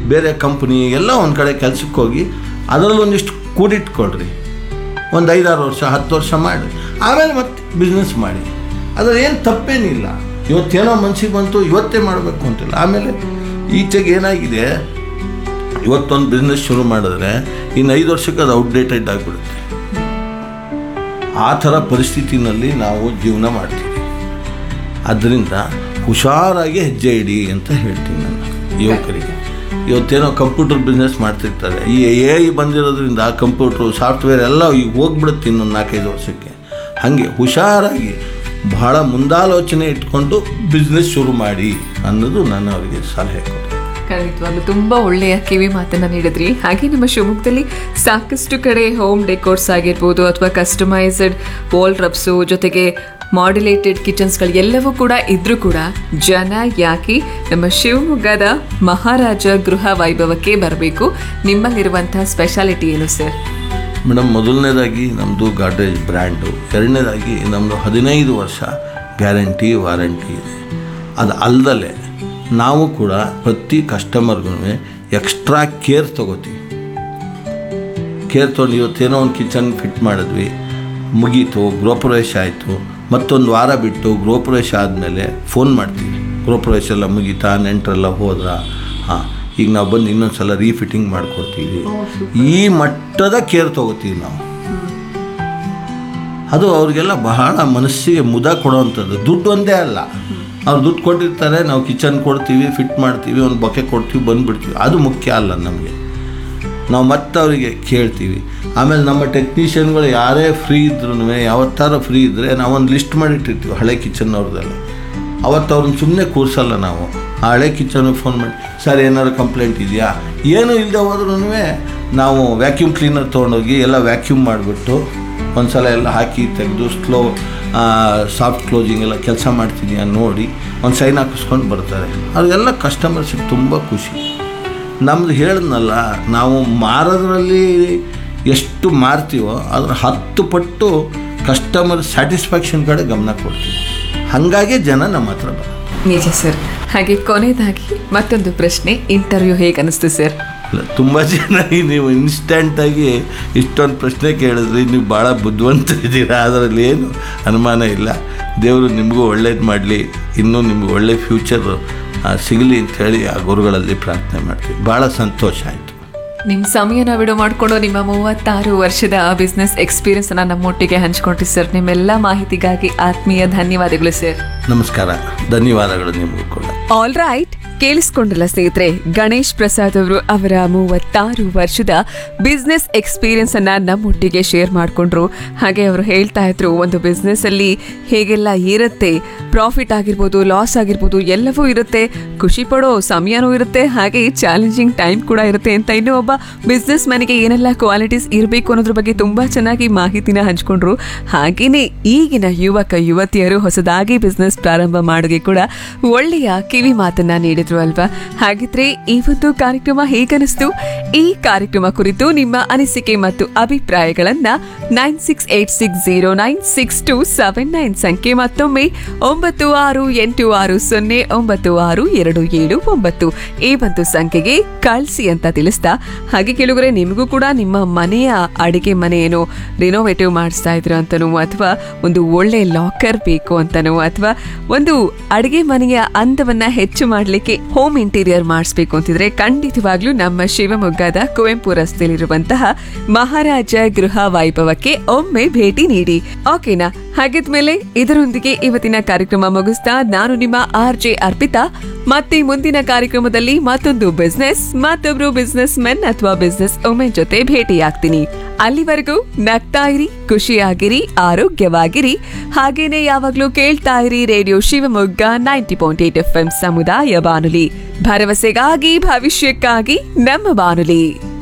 ಬೇರೆ ಕಂಪ್ನಿ ಎಲ್ಲ ಒಂದು ಕಡೆ ಕೆಲಸಕ್ಕೆ ಹೋಗಿ ಅದರಲ್ಲಿ ಒಂದಿಷ್ಟು ಕೂಡಿಟ್ಕೊಳ್ರಿ ಒಂದು ಐದಾರು ವರ್ಷ ಹತ್ತು ವರ್ಷ ಮಾಡಿ ಆಮೇಲೆ ಮತ್ತೆ ಬಿಸ್ನೆಸ್ ಮಾಡಿ ಅದ್ರಲ್ಲಿ ಏನು ತಪ್ಪೇನಿಲ್ಲ ಇವತ್ತೇನೋ ಮನ್ಸಿಗೆ ಬಂತು ಇವತ್ತೇ ಮಾಡಬೇಕು ಅಂತಿಲ್ಲ ಆಮೇಲೆ ಈಚೆಗೆ ಏನಾಗಿದೆ ಇವತ್ತೊಂದು ಬಿಸ್ನೆಸ್ ಶುರು ಮಾಡಿದ್ರೆ ಇನ್ನು ಐದು ವರ್ಷಕ್ಕೆ ಅದು ಔಟ್ಡೇಟೆಡ್ ಆಗಿಬಿಡುತ್ತೆ ಆ ಥರ ಪರಿಸ್ಥಿತಿನಲ್ಲಿ ನಾವು ಜೀವನ ಮಾಡ್ತೀವಿ ಆದ್ದರಿಂದ ಹುಷಾರಾಗಿ ಹೆಜ್ಜೆ ಇಡಿ ಅಂತ ಹೇಳ್ತೀನಿ ನಾನು ಯುವಕರಿಗೆ ಇವತ್ತೇನೋ ಕಂಪ್ಯೂಟರ್ ಬಿಸ್ನೆಸ್ ಮಾಡ್ತಿರ್ತಾರೆ ಈ ಎ ಐ ಬಂದಿರೋದ್ರಿಂದ ಆ ಕಂಪ್ಯೂಟ್ರು ಸಾಫ್ಟ್ವೇರ್ ಎಲ್ಲ ಈಗ ಹೋಗ್ಬಿಡುತ್ತೆ ಇನ್ನೊಂದು ನಾಲ್ಕೈದು ವರ್ಷಕ್ಕೆ ಹಾಗೆ ಹುಷಾರಾಗಿ ಬಹಳ ಮುಂದಾಲೋಚನೆ ಇಟ್ಕೊಂಡು ಬಿಸ್ನೆಸ್ ಶುರು ಮಾಡಿ ಅನ್ನೋದು ನಾನು ಅವರಿಗೆ ಸಲಹೆ ಕೊಡ್ತೀನಿ ಖಂಡಿತವಾಗ್ಲೂ ತುಂಬಾ ಒಳ್ಳೆಯ ಕಿವಿ ಮಾತನ್ನ ನೀಡಿದ್ರಿ ಹಾಗೆ ನಿಮ್ಮ ಶಿವಮೊಗ್ಗದಲ್ಲಿ ಸಾಕಷ್ಟು ಕಡೆ ಹೋಮ್ ಡೆಕೋರ್ಸ್ ಆಗಿರ್ಬೋದು ಅಥವಾ ಕಸ್ಟಮೈಸ್ಡ್ ವಾಲ್ ರಬ್ಸು ಜೊತೆಗೆ ಮಾಡ್ಯುಲೇಟೆಡ್ ಕಿಚನ್ಸ್ಗಳು ಎಲ್ಲವೂ ಕೂಡ ಇದ್ರೂ ಕೂಡ ಜನ ಯಾಕೆ ನಮ್ಮ ಶಿವಮೊಗ್ಗದ ಮಹಾರಾಜ ಗೃಹ ವೈಭವಕ್ಕೆ ಬರಬೇಕು ನಿಮ್ಮಲ್ಲಿರುವಂತಹ ಸ್ಪೆಷಾಲಿಟಿ ಏನು ಸರ್ ಮೇಡಮ್ ಮೊದಲನೇದಾಗಿ ನಮ್ಮದು ಗಾಡ್ರೇಜ್ ಬ್ರ್ಯಾಂಡು ಎರಡನೇದಾಗಿ ನಮ್ಮದು ಹದಿನೈದು ವರ್ಷ ಗ್ಯಾರಂಟಿ ವಾರಂಟಿ ಇದೆ ಅದು ಅಲ್ದಲೆ ನಾವು ಕೂಡ ಪ್ರತಿ ಕಸ್ಟಮರ್ಗೂ ಎಕ್ಸ್ಟ್ರಾ ಕೇರ್ ತೊಗೋತೀವಿ ಕೇರ್ ತೊಗೊಂಡು ಇವತ್ತೇನೋ ಒಂದು ಕಿಚನ್ ಫಿಟ್ ಮಾಡಿದ್ವಿ ಮುಗೀತು ಗೃಹಪ್ರವೇಶ ಆಯಿತು ಮತ್ತೊಂದು ವಾರ ಬಿಟ್ಟು ಗೃಹಪ್ರವೇಶ ಆದಮೇಲೆ ಫೋನ್ ಮಾಡ್ತೀವಿ ಗೃಹಪ್ರವೇಶ ಎಲ್ಲ ಮುಗೀತಾ ನೆಂಟರೆಲ್ಲ ಹೋದ್ರ ಹಾಂ ಈಗ ನಾವು ಬಂದು ಇನ್ನೊಂದು ಸಲ ರೀಫಿಟ್ಟಿಂಗ್ ಮಾಡಿಕೊಡ್ತೀವಿ ಈ ಮಟ್ಟದ ಕೇರ್ ತೊಗೋತೀವಿ ನಾವು ಅದು ಅವ್ರಿಗೆಲ್ಲ ಬಹಳ ಮನಸ್ಸಿಗೆ ಮುದ ಕೊಡೋವಂಥದ್ದು ದುಡ್ಡು ಒಂದೇ ಅಲ್ಲ ಅವ್ರು ದುಡ್ಡು ಕೊಟ್ಟಿರ್ತಾರೆ ನಾವು ಕಿಚನ್ ಕೊಡ್ತೀವಿ ಫಿಟ್ ಮಾಡ್ತೀವಿ ಒಂದು ಬೊಕ್ಕೆ ಕೊಡ್ತೀವಿ ಬಂದುಬಿಡ್ತೀವಿ ಅದು ಮುಖ್ಯ ಅಲ್ಲ ನಮಗೆ ನಾವು ಮತ್ತೆ ಅವರಿಗೆ ಕೇಳ್ತೀವಿ ಆಮೇಲೆ ನಮ್ಮ ಟೆಕ್ನಿಷಿಯನ್ಗಳು ಯಾರೇ ಫ್ರೀ ಇದ್ರೂ ಯಾವತ್ತಾರ ಫ್ರೀ ಇದ್ದರೆ ನಾವೊಂದು ಲಿಸ್ಟ್ ಮಾಡಿಟ್ಟಿರ್ತೀವಿ ಹಳೆ ಕಿಚನ್ ಅವ್ರದ್ದೆಲ್ಲ ಅವತ್ತು ಅವ್ರನ್ನ ಸುಮ್ಮನೆ ಕೂರಿಸಲ್ಲ ನಾವು ಆ ಹಳೆ ಕಿಚನ್ಗೆ ಫೋನ್ ಮಾಡಿ ಸರ್ ಏನಾದ್ರು ಕಂಪ್ಲೇಂಟ್ ಇದೆಯಾ ಏನೂ ಇಲ್ಲದೆ ಹೋದ್ರೂ ನಾವು ವ್ಯಾಕ್ಯೂಮ್ ಕ್ಲೀನರ್ ತೊಗೊಂಡೋಗಿ ಎಲ್ಲ ವ್ಯಾಕ್ಯೂಮ್ ಮಾಡಿಬಿಟ್ಟು ಒಂದು ಸಲ ಎಲ್ಲ ಹಾಕಿ ತೆಗೆದು ಸ್ಲೋ ಸಾಫ್ಟ್ ಕ್ಲೋಸಿಂಗ್ ಎಲ್ಲ ಕೆಲಸ ಮಾಡ್ತಿದ್ಯಾ ನೋಡಿ ಒಂದು ಸೈನ್ ಹಾಕಿಸ್ಕೊಂಡು ಬರ್ತಾರೆ ಅದೆಲ್ಲ ಕಸ್ಟಮರ್ಸಿಗೆ ತುಂಬ ಖುಷಿ ನಮ್ದು ಹೇಳಿದ್ನಲ್ಲ ನಾವು ಮಾರೋದ್ರಲ್ಲಿ ಎಷ್ಟು ಮಾರ್ತೀವೋ ಅದರ ಹತ್ತು ಪಟ್ಟು ಕಸ್ಟಮರ್ ಸ್ಯಾಟಿಸ್ಫ್ಯಾಕ್ಷನ್ ಕಡೆ ಗಮನ ಕೊಡ್ತೀವಿ ಹಾಗಾಗಿ ಜನ ನಮ್ಮ ಹತ್ರ ಬರೋದು ನಿಜ ಸರ್ ಹಾಗೆ ಕೊನೆಯದಾಗಿ ಮತ್ತೊಂದು ಪ್ರಶ್ನೆ ಇಂಟರ್ವ್ಯೂ ಹೇಗೆ ಅನಿಸ್ತು ಸರ್ ಇಲ್ಲ ತುಂಬ ಚೆನ್ನಾಗಿ ನೀವು ಇನ್ಸ್ಟಂಟಾಗಿ ಇಷ್ಟೊಂದು ಪ್ರಶ್ನೆ ಕೇಳಿದ್ರಿ ನೀವು ಭಾಳ ಬುದ್ಧಿವಂತರಿದ್ದೀರಾ ಅದರಲ್ಲಿ ಏನು ಅನುಮಾನ ಇಲ್ಲ ದೇವರು ನಿಮಗೂ ಒಳ್ಳೇದು ಮಾಡಲಿ ಇನ್ನೂ ನಿಮ್ಗೆ ಒಳ್ಳೆ ಫ್ಯೂಚರ್ ಸಿಗಲಿ ಅಂಥೇಳಿ ಆ ಗುರುಗಳಲ್ಲಿ ಪ್ರಾರ್ಥನೆ ಮಾಡ್ತೀವಿ ಭಾಳ ಸಂತೋಷ ಆಯಿತು ನಿಮ್ಮ ಸಮಯನ ಬಿಡು ಮಾಡಿಕೊಂಡು ನಿಮ್ಮ ಮೂವತ್ತಾರು ವರ್ಷದ ಬಿಸ್ನೆಸ್ ಎಕ್ಸ್ಪೀರಿಯನ್ಸ್ ಅನ್ನ ನಮ್ಮೊಟ್ಟಿಗೆ ಹಂಚ್ಕೊಂಡ್ರಿ ಸರ್ ನಿಮ್ಮೆಲ್ಲ ಮಾಹಿತಿಗಾಗಿ ಆತ್ಮೀಯ ಧನ್ಯವಾದಗಳು ಸರ್ ನಮಸ್ಕಾರ ಧನ್ಯವಾದಗಳು ನಿಮಗೂ ಕೂಡ ಆಲ್ ರೈಟ್ ಕೇಳಿಸ್ಕೊಂಡಲ್ಲ ಸ್ನೇಹಿತರೆ ಗಣೇಶ್ ಪ್ರಸಾದ್ ಅವರು ಅವರ ಮೂವತ್ತಾರು ವರ್ಷದ ಬಿಸ್ನೆಸ್ ಎಕ್ಸ್ಪೀರಿಯನ್ಸ್ ಅನ್ನ ನಮ್ಮೊಟ್ಟಿಗೆ ಶೇರ್ ಮಾಡಿಕೊಂಡ್ರು ಹಾಗೆ ಅವರು ಹೇಳ್ತಾ ಇದ್ರು ಒಂದು ಬಿಸ್ನೆಸ್ ಅಲ್ಲಿ ಹೇಗೆಲ್ಲ ಇರುತ್ತೆ ಪ್ರಾಫಿಟ್ ಆಗಿರ್ಬೋದು ಲಾಸ್ ಆಗಿರ್ಬೋದು ಎಲ್ಲವೂ ಇರುತ್ತೆ ಖುಷಿ ಪಡೋ ಸಮಯನೂ ಇರುತ್ತೆ ಹಾಗೆ ಚಾಲೆಂಜಿಂಗ್ ಟೈಮ್ ಕೂಡ ಇರುತ್ತೆ ಅಂತ ಇನ್ನೂ ಒಬ್ಬ ಬಿಸ್ನೆಸ್ ಮನೆಗೆ ಏನೆಲ್ಲ ಕ್ವಾಲಿಟೀಸ್ ಇರಬೇಕು ಅನ್ನೋದ್ರ ಬಗ್ಗೆ ತುಂಬಾ ಚೆನ್ನಾಗಿ ಮಾಹಿತಿನ ಹಂಚ್ಕೊಂಡ್ರು ಹಾಗೇನೆ ಈಗಿನ ಯುವಕ ಯುವತಿಯರು ಹೊಸದಾಗಿ ಬಿಸ್ನೆಸ್ ಪ್ರಾರಂಭ ಮಾಡೋಕೆ ಕೂಡ ಒಳ್ಳೆಯ ಕಿವಿ ಮಾತನ್ನ ನೀಡಿದ್ರು ಅಲ್ವಾ ಹಾಗಿದ್ರೆ ಈ ಒಂದು ಕಾರ್ಯಕ್ರಮ ಹೇಗನಿಸ್ತು ಈ ಕಾರ್ಯಕ್ರಮ ಕುರಿತು ನಿಮ್ಮ ಅನಿಸಿಕೆ ಮತ್ತು ಅಭಿಪ್ರಾಯಗಳನ್ನ nine six eight six zero nine six two seven nine ಸಂಖ್ಯೆ ಮತ್ತೊಮ್ಮೆ ಒಂಬತ್ತು ಆರು ಎಂಟು ಆರು ಸೊನ್ನೆ ಒಂಬತ್ತು ಆರು ಎರಡು ಏಳು ಒಂಬತ್ತು ಈ ಒಂದು ಸಂಖ್ಯೆಗೆ ಕಳಿಸಿ ಅಂತ ತಿಳಿಸ್ತಾ ಹಾಗೆ ಕೆಲವರೆ ನಿಮಗೂ ಕೂಡ ನಿಮ್ಮ ಮನೆಯ ಅಡಿಗೆ ಮನೆ ಏನೋ ರಿನೋವೇಟಿವ್ ಮಾಡಿಸ್ತಾ ಇದ್ರು ಅಂತನೋ ಅಥವಾ ಒಂದು ಒಳ್ಳೆ ಲಾಕರ್ ಬೇಕು ಅಂತನೋ ಅಥವಾ ಒಂದು ಅಡಿಗೆ ಮನೆಯ ಅಂದವನ್ನ ಹೆಚ್ಚು ಮಾಡಲಿಕ್ಕೆ ಹೋಮ್ ಇಂಟೀರಿಯರ್ ಮಾಡಿಸ್ಬೇಕು ಅಂತಿದ್ರೆ ಖಂಡಿತವಾಗ್ಲೂ ನಮ್ಮ ಶಿವಮೊಗ್ಗದ ಕುವೆಂಪು ರಸ್ತೆಯಲ್ಲಿರುವಂತಹ ಮಹಾರಾಜ ಗೃಹ ವೈಭವಕ್ಕೆ ಒಮ್ಮೆ ಭೇಟಿ ನೀಡಿ ಓಕೆನಾ ಹಾಗಿದ್ಮೇಲೆ ಇದರೊಂದಿಗೆ ಇವತ್ತಿನ ಕಾರ್ಯಕ್ರಮ ಮುಗಿಸ್ತಾ ನಾನು ನಿಮ್ಮ ಆರ್ ಜೆ ಅರ್ಪಿತಾ ಮತ್ತೆ ಮುಂದಿನ ಕಾರ್ಯಕ್ರಮದಲ್ಲಿ ಮತ್ತೊಂದು ಬಿಸ್ನೆಸ್ ಮತ್ತೊಬ್ರು ಬಿಸ್ನೆಸ್ ಮೆನ್ ಅಥವಾ ಬಿಸ್ನೆಸ್ ವುಮೆನ್ ಜೊತೆ ಭೇಟಿಯಾಗ್ತೀನಿ ಅಲ್ಲಿವರೆಗೂ ನಗ್ತಾ ಇರಿ ಖುಷಿಯಾಗಿರಿ ಆರೋಗ್ಯವಾಗಿರಿ ಹಾಗೇನೆ ಯಾವಾಗ್ಲೂ ಕೇಳ್ತಾ ಇರಿ radio Shivamogga ninety point eight F M ಸಮುದಾಯ ಬಾನುಲಿ ಭರವಸೆಗಾಗಿ ಭವಿಷ್ಯಕ್ಕಾಗಿ ನಮ್ಮ ಬಾನುಲಿ